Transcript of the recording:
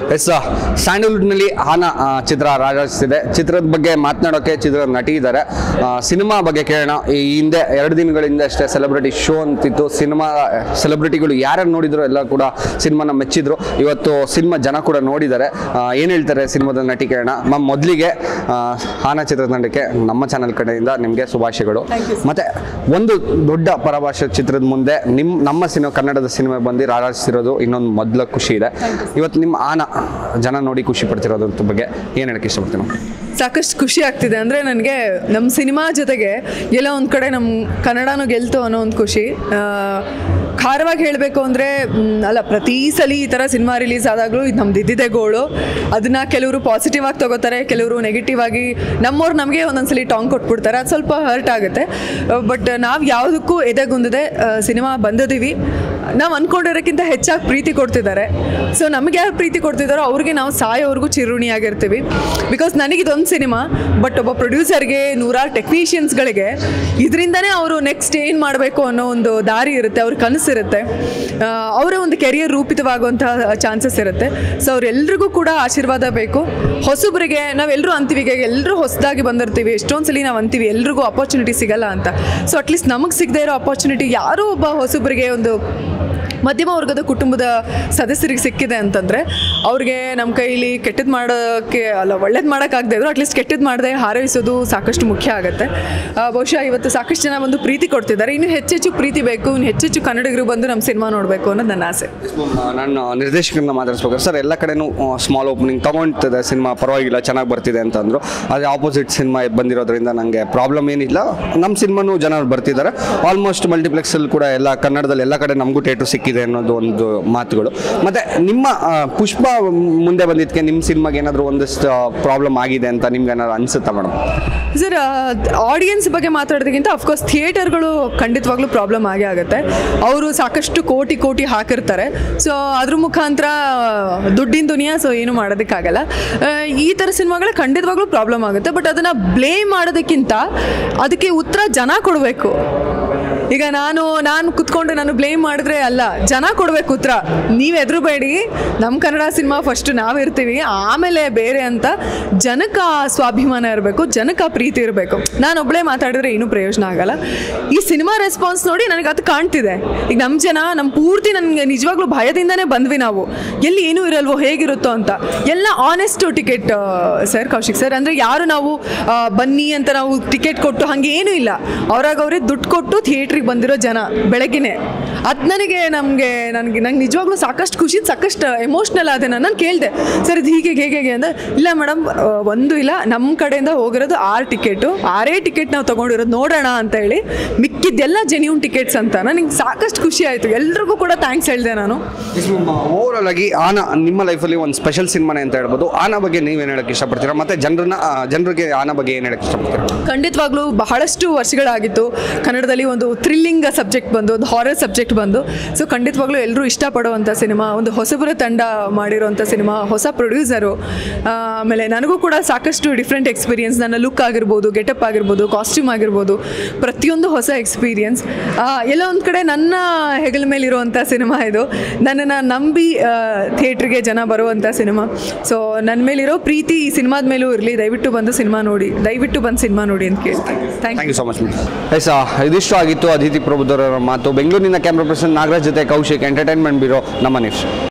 S ಸ್ಯಾಂಡಲ್ವುಡ್ನಲ್ಲಿ ಆನ ಆ, ಚಿತ್ರ ರಾಜಿಸ್ತಿದೆ ಚಿತ್ರದ ಬಗ್ಗೆ ಮಾತನಾಡೋಕೆ ಚಿತ್ರದ ನಟಿ ಇದ್ದಾರೆ ಸಿನಿಮಾ ಬಗ್ಗೆ ಕೇಳೋಣ ಈ ಹಿಂದೆ ಎರಡು ದಿನಗಳಿಂದ ಅಷ್ಟೇ ಸೆಲೆಬ್ರಿಟಿ ಶೋ ಅಂತಿತ್ತು ಸಿನಿಮಾ ಸೆಲೆಬ್ರಿಟಿಗಳು ಯಾರ್ಯಾರು ನೋಡಿದ್ರು ಎಲ್ಲ ಕೂಡ ಸಿನಿಮಾನ ಮೆಚ್ಚಿದ್ರು ಇವತ್ತು ಸಿನಿಮಾ ಜನ ಕೂಡ ನೋಡಿದ್ದಾರೆ ಏನು ಹೇಳ್ತಾರೆ ಸಿನಿಮಾದ ನಟಿ ಕೇಳೋಣ ಮ್ಯಾಮ್ ಮೊದಲಿಗೆ ಆನ ಚಿತ್ರತಂಡಕ್ಕೆ ನಮ್ಮ ಚಾನಲ್ ಕಡೆಯಿಂದ ನಿಮಗೆ ಶುಭಾಶಯಗಳು ಮತ್ತೆ ಒಂದು ದೊಡ್ಡ ಪರಭಾಷೆ ಚಿತ್ರದ ಮುಂದೆ ನಿಮ್ಮ ನಮ್ಮ ಸಿನಿಮಾ ಕನ್ನಡದ ಸಿನಿಮಾ ಬಂದು ರಾರಾಜಿಸಿರೋದು ಇನ್ನೊಂದು ಮೊದಲ ಖುಷಿ ಇದೆ ಇವತ್ತು ನಿಮ್ಮ ಆನ ಜನ ನೋಡಿ ಖುಷಿ ಪಡ್ತಿರೋದ್ರ ಬಗ್ಗೆ ಏನು ಹೇಳಕ್ಕೆ ಇಷ್ಟಪಡ್ತೀನಿ ಸಾಕಷ್ಟು ಖುಷಿ ಆಗ್ತಿದೆ ಅಂದರೆ ನನಗೆ ನಮ್ಮ ಸಿನಿಮಾ ಜೊತೆಗೆ ಎಲ್ಲೋ ಒಂದು ಕಡೆ ನಮ್ಮ ಕನ್ನಡನೂ ಗೆಲ್ತು ಅನ್ನೋ ಒಂದು ಖುಷಿ ಆ, ಖಾರವಾಗಿ ಹೇಳಬೇಕು ಅಂದರೆ ಅಲ್ಲ ಪ್ರತಿ ಸಲ ಈ ಥರ ಸಿನಿಮಾ ರಿಲೀಸ್ ಆದಾಗಲೂ ಇದು ನಮ್ದು ಇದ್ದಿದೆ ಗೋಳು ಅದನ್ನು ಕೆಲವರು ಪಾಸಿಟಿವ್ ಆಗಿ ತಗೋತಾರೆ ಕೆಲವರು ನೆಗೆಟಿವ್ ಆಗಿ ನಮ್ಮವ್ರು ನಮಗೆ ಒಂದೊಂದ್ಸಲಿ ಟಾಂಗ್ ಕೊಟ್ಬಿಡ್ತಾರೆ ಅದು ಸ್ವಲ್ಪ ಹರ್ಟ್ ಆಗುತ್ತೆ ಬಟ್ ನಾವು ಯಾವುದಕ್ಕೂ ಎದೆಗುಂದಿದೆ ಸಿನಿಮಾ ಬಂದಿದ್ದೀವಿ ನಾವು ಅಂದ್ಕೊಂಡಿರೋಕ್ಕಿಂತ ಹೆಚ್ಚಾಗಿ ಪ್ರೀತಿ ಕೊಡ್ತಿದ್ದಾರೆ ಸೊ ನಮಗೆ ಯಾರು ಪ್ರೀತಿ ಕೊಡ್ತಿದ್ದಾರೋ ಅವ್ರಿಗೆ ನಾವು ಸಾಯೋವರೆಗೂ ಚಿರುಣಿಯಾಗಿರ್ತೀವಿ ಬಿಕಾಸ್ ನನಗೆ ಇದೊಂದು ಸಿನಿಮಾ ಬಟ್ ಒಬ್ಬ ಪ್ರೊಡ್ಯೂಸರ್ಗೆ ನೂರಾರು ಟೆಕ್ನಿಷಿಯನ್ಸ್ಗಳಿಗೆ ಇದರಿಂದನೇ ಅವರು ನೆಕ್ಸ್ಟ್ ಏನು ಮಾಡಬೇಕು ಅನ್ನೋ ಒಂದು ದಾರಿ ಇರುತ್ತೆ ಅವ್ರ ಕನಸಿರುತ್ತೆ ಅವರ ಒಂದು ಕೆರಿಯರ್ ರೂಪಿತವಾಗುವಂಥ ಚಾನ್ಸಸ್ ಇರುತ್ತೆ ಸೊ ಅವರೆಲ್ರಿಗೂ ಕೂಡ ಆಶೀರ್ವಾದ ಬೇಕು ಹೊಸಬ್ರಿಗೆ ನಾವೆಲ್ಲರೂ ಅಂತೀವಿ ಈಗ ಎಲ್ಲರೂ ಹೊಸದಾಗಿ ಬಂದಿರ್ತೀವಿ ಎಷ್ಟೊಂದು ಸಲ ನಾವು ಅಂತೀವಿ ಎಲ್ರಿಗೂ ಅಪಾರ್ಚುನಿಟಿ ಸಿಗಲ್ಲ ಅಂತ ಸೊ ಅಟ್ಲೀಸ್ಟ್ ನಮಗೆ ಸಿಗದೇ ಇರೋ ಅಪಾರ್ಚುನಿಟಿ ಯಾರೋ ಒಬ್ಬ ಹೊಸಬ್ರಿಗೆ ಒಂದು ಮಧ್ಯಮ ವರ್ಗದ ಕುಟುಂಬದ ಸದಸ್ಯರಿಗೆ ಸಿಕ್ಕಿದೆ ಅಂತಂದರೆ ಅವ್ರಿಗೆ ನಮ್ಮ ಕೈಲಿ ಕೆಟ್ಟದ್ದು ಮಾಡೋಕ್ಕೆ ಅಲ್ಲ ಒಳ್ಳೇದು ಮಾಡೋಕ್ಕಾಗದೇ ಇದ್ರು ಅಟ್ಲೀಸ್ಟ್ ಕೆಟ್ಟದ್ದು ಮಾಡದೆ ಹಾರೈಸೋದು ಸಾಕಷ್ಟು ಮುಖ್ಯ ಆಗುತ್ತೆ ಆ, ಬಹುಶಃ ಇವತ್ತು ಸಾಕಷ್ಟು ಜನ ಬಂದು ಪ್ರೀತಿ ಕೊಡ್ತಿದ್ದಾರೆ ಇನ್ನು ಹೆಚ್ಚೆಚ್ಚು ಪ್ರೀತಿ ಬೇಕು ಇನ್ನು ಹೆಚ್ಚೆಚ್ಚು ಕನ್ನಡಿಗರು ಬಂದು ನಮ್ಮ ಸಿನಿಮಾ ನೋಡಬೇಕು ಅನ್ನೋದು ನನ್ನ ಆಸೆ ನಾನು ನಿರ್ದೇಶಕರನ್ನ ಮಾತಾಡಿಸ್ಬೇಕು ಸರ್ ಎಲ್ಲ ಕಡೆನೂ ಸ್ಮಾಲ್ ಓಪನಿಂಗ್ ತಗೊಳ್ತಿದೆ ಸಿನಿಮಾ ಪರವಾಗಿಲ್ಲ ಚೆನ್ನಾಗಿ ಬರ್ತಿದೆ ಅಂತಂದ್ರು ಆದರೆ ಆಪೋಸಿಟ್ ಸಿನಿಮಾ ಬಂದಿರೋದ್ರಿಂದ ನನಗೆ ಪ್ರಾಬ್ಲಮ್ ಏನಿಲ್ಲ ನಮ್ಮ ಸಿನಿಮಾನು ಜನ ಬರ್ತಿದ್ದಾರೆ ಆಲ್ಮೋಸ್ಟ್ ಮಲ್ಟಿಪ್ಲೆಕ್ಸಲ್ಲಿ ಕೂಡ ಎಲ್ಲ ಕನ್ನಡದಲ್ಲಿ ಎಲ್ಲ ಕಡೆ ನಮಗೂ ಥಿಯೇಟ್ರ್ ಸಿಕ್ಕಿದೆ ಅನ್ನೋದು ಒಂದು ಮಾತುಗಳು ಮತ್ತು ನಿಮ್ಮ ಆ, ಪುಷ್ಪ ಮುಂದೆ ಬಂದಿದ್ದಕ್ಕೆ ನಿಮ್ಮ ಸಿನಿಮಾಗೆ ಏನಾದರೂ ಒಂದಷ್ಟು ಪ್ರಾಬ್ಲಮ್ ಆಗಿದೆ ಅಂತ ನಿಮ್ಗೆ ಏನಾದ್ರು ಅನಿಸುತ್ತಾ ಮೇಡಮ್ ಸರ್ ಆಡಿಯನ್ಸ್ ಬಗ್ಗೆ ಮಾತಾಡೋದಕ್ಕಿಂತ ಅಫ್ಕೋರ್ಸ್ ಥಿಯೇಟರ್ಗಳು ಖಂಡಿತವಾಗ್ಲೂ ಪ್ರಾಬ್ಲಮ್ ಆಗೇ ಆಗುತ್ತೆ ಅವರು ಸಾಕಷ್ಟು ಕೋಟಿ ಕೋಟಿ ಹಾಕಿರ್ತಾರೆ ಸೊ ಅದ್ರ ಮುಖಾಂತರ ದುಡ್ಡಿನ ದುನಿಯಾ ಸೊ ಏನು ಮಾಡೋದಕ್ಕಾಗಲ್ಲ ಆ, ಈ ಥರ ಸಿನಿಮಾಗಳು ಖಂಡಿತವಾಗ್ಲೂ ಪ್ರಾಬ್ಲಮ್ ಆಗುತ್ತೆ ಬಟ್ ಅದನ್ನು ಬ್ಲೇಮ್ ಮಾಡೋದಕ್ಕಿಂತ ಅದಕ್ಕೆ ಉತ್ತರ ಜನ ಕೊಡಬೇಕು ಈಗ ನಾನು ನಾನು ಕುತ್ಕೊಂಡು ನಾನು ಬ್ಲೇಮ್ ಮಾಡಿದ್ರೆ ಅಲ್ಲ ಜನ ಕೊಡಬೇಕು ಉತ್ತರ ನೀವು ಎದುರುಬೇಡಿ ನಮ್ಮ ಕನ್ನಡ ಸಿನಿಮಾ ಫಸ್ಟ್ ನಾವಿರ್ತೀವಿ ಆಮೇಲೆ ಬೇರೆ ಅಂತ ಜನಕ್ಕೆ ಆ ಸ್ವಾಭಿಮಾನ ಇರಬೇಕು ಜನಕ್ಕೆ ಆ ಪ್ರೀತಿ ಇರಬೇಕು ನಾನು ಒಬ್ಬಳೇ ಮಾತಾಡಿದ್ರೆ ಏನೂ ಪ್ರಯೋಜನ ಆಗಲ್ಲ ಈ ಸಿನಿಮಾ ರೆಸ್ಪಾನ್ಸ್ ನೋಡಿ ನನಗೆ ಅದು ಕಾಣ್ತಿದೆ ಈಗ ನಮ್ಮ ಜನ ನಮ್ಮ ಪೂರ್ತಿ ನನಗೆ ನಿಜವಾಗ್ಲೂ ಭಯದಿಂದನೇ ಬಂದ್ವಿ ನಾವು ಎಲ್ಲಿ ಏನೂ ಇರಲ್ವೋ ಹೇಗಿರುತ್ತೋ ಅಂತ ಎಲ್ಲ honest ticket sir Kaushik sir ಅಂದರೆ ಯಾರು ನಾವು ಆ, ಬನ್ನಿ ಅಂತ ನಾವು ಟಿಕೆಟ್ ಕೊಟ್ಟು ಹಾಗೆ ಏನೂ ಇಲ್ಲ ಅವ್ರಾಗ ಅವರೇ ದುಡ್ಡು ಕೊಟ್ಟು ಥಿಯೇಟ್ರಿಗೆ ಬಂದಿರೋ ಜನ ಬೆಳಗ್ಗೆನೆ ಅದು ನನಗೆ ನಮಗೆ ನನಗೆ ನಂಗೆ ನಿಜವಾಗ್ಲೂ ಸಾಕಷ್ಟು ಖುಷಿ ಸಾಕಷ್ಟು ಎಮೋಷ್ನಲ್ ಆದೆ ನಾನು ಕೇಳಿದೆ ಸರ್ ಇದು ಹೀಗೆ ಹೇಗೆ ಹೇಗೆ ಅಂದರೆ ಇಲ್ಲ ಮೇಡಮ್ ಒಂದು ಇಲ್ಲ ನಮ್ಮ ಕಡೆಯಿಂದ ಹೋಗಿರೋದು ಆರು ಟಿಕೆಟು ಆರೇ ಟಿಕೆಟ್ ನಾವು ತೊಗೊಂಡಿರೋದು ನೋಡೋಣ ಅಂತ ಹೇಳಿ ಮಿಕ್ಕಿದ್ದೆಲ್ಲ ಜೆನ್ಯೂನ್ ಟಿಕೆಟ್ಸ್ ಅಂತ ನನಗೆ ಸಾಕಷ್ಟು ಖುಷಿ ಆಯಿತು ಎಲ್ರಿಗೂ ಕೂಡ ಥ್ಯಾಂಕ್ಸ್ ಹೇಳಿದೆ ನಾನು ಓವರಾಲ್ ಆಗಿ ಆನ ನಿಮ್ಮ ಲೈಫಲ್ಲಿ ಒಂದು ಸ್ಪೆಷಲ್ ಸಿನಿಮಾನೇ ಅಂತ ಹೇಳ್ಬೋದು ಆನ ಬಗ್ಗೆ ನೀವೇನು ಹೇಳಕ್ಕೆ ಇಷ್ಟಪಡ್ತೀರಾ ಮತ್ತು ಜನರನ್ನ ಜನರಿಗೆ ಆನ ಬಗ್ಗೆ ಏನು ಹೇಳಕ್ಕೆ ಇಷ್ಟಪಡ್ತೀರಾ ಖಂಡಿತವಾಗ್ಲೂ ಬಹಳಷ್ಟು ವರ್ಷಗಳಾಗಿತ್ತು ಕನ್ನಡದಲ್ಲಿ ಒಂದು ಥ್ರಿಲ್ಲಿಂಗ್ ಸಬ್ಜೆಕ್ಟ್ ಬಂದು ಒಂದು ಹಾರರ್ ಸಬ್ಜೆಕ್ಟ್ ಬಂದು ಸೊ ಖಂಡಿತವಾಗ್ಲೂ ಎಲ್ಲರೂ ಇಷ್ಟಪಡುವಂಥ ಸಿನಿಮಾ ಒಂದು ಹೊಸಬರ ತಂಡ ಮಾಡಿರೋಂಥ ಸಿನಿಮಾ ಹೊಸ ಪ್ರೊಡ್ಯೂಸರು ಆಮೇಲೆ ನನಗೂ ಕೂಡ ಸಾಕಷ್ಟು ಡಿಫ್ರೆಂಟ್ ಎಕ್ಸ್ಪೀರಿಯನ್ಸ್ ನನ್ನ ಲುಕ್ ಆಗಿರ್ಬೋದು ಗೆಟಪ್ ಆಗಿರ್ಬೋದು ಕಾಸ್ಟ್ಯೂಮ್ ಆಗಿರ್ಬೋದು ಪ್ರತಿಯೊಂದು ಹೊಸ ಎಕ್ಸ್ಪೀರಿಯನ್ಸ್ ಎಲ್ಲ ಒಂದು ಕಡೆ ನನ್ನ ಹೆಗಲ ಮೇಲೆ ಇರುವಂಥ ಸಿನಿಮಾ ಇದು ನನ್ನನ್ನು ನಂಬಿ ಥಿಯೇಟ್ರಿಗೆ ಜನ ಬರುವಂಥ ಸಿನಿಮಾ ಸೊ ನನ್ನ ಮೇಲಿರೋ ಪ್ರೀತಿ ಈ ಸಿನಿಮಾದ ಮೇಲೂ ಇರಲಿ ದಯವಿಟ್ಟು ಬಂದು ಸಿನಿಮಾ ನೋಡಿ ದಯವಿಟ್ಟು ಬಂದು ಸಿನಿಮಾ ನೋಡಿ ಅಂತ ಕೇಳ್ತೀನಿ thank thank you so much yes ಇದಿಷ್ಟು ಆಗಿತ್ತು ಅದಿತಿ ಪ್ರಭುದವರ ಮಾತು ಬೆಂಗಳೂರಿನ ಕ್ಯಾಮ್ರಾ ಪರ್ಸನ್ ನಾಗರಾಜ್ ಜೊತೆ ಕೌಶಿಕ್ ಎಂಟರ್ಟೈನ್ಮೆಂಟ್ ಬ್ಯೂರೋ ನಮ್ಮ ನ್ಯೂಸ್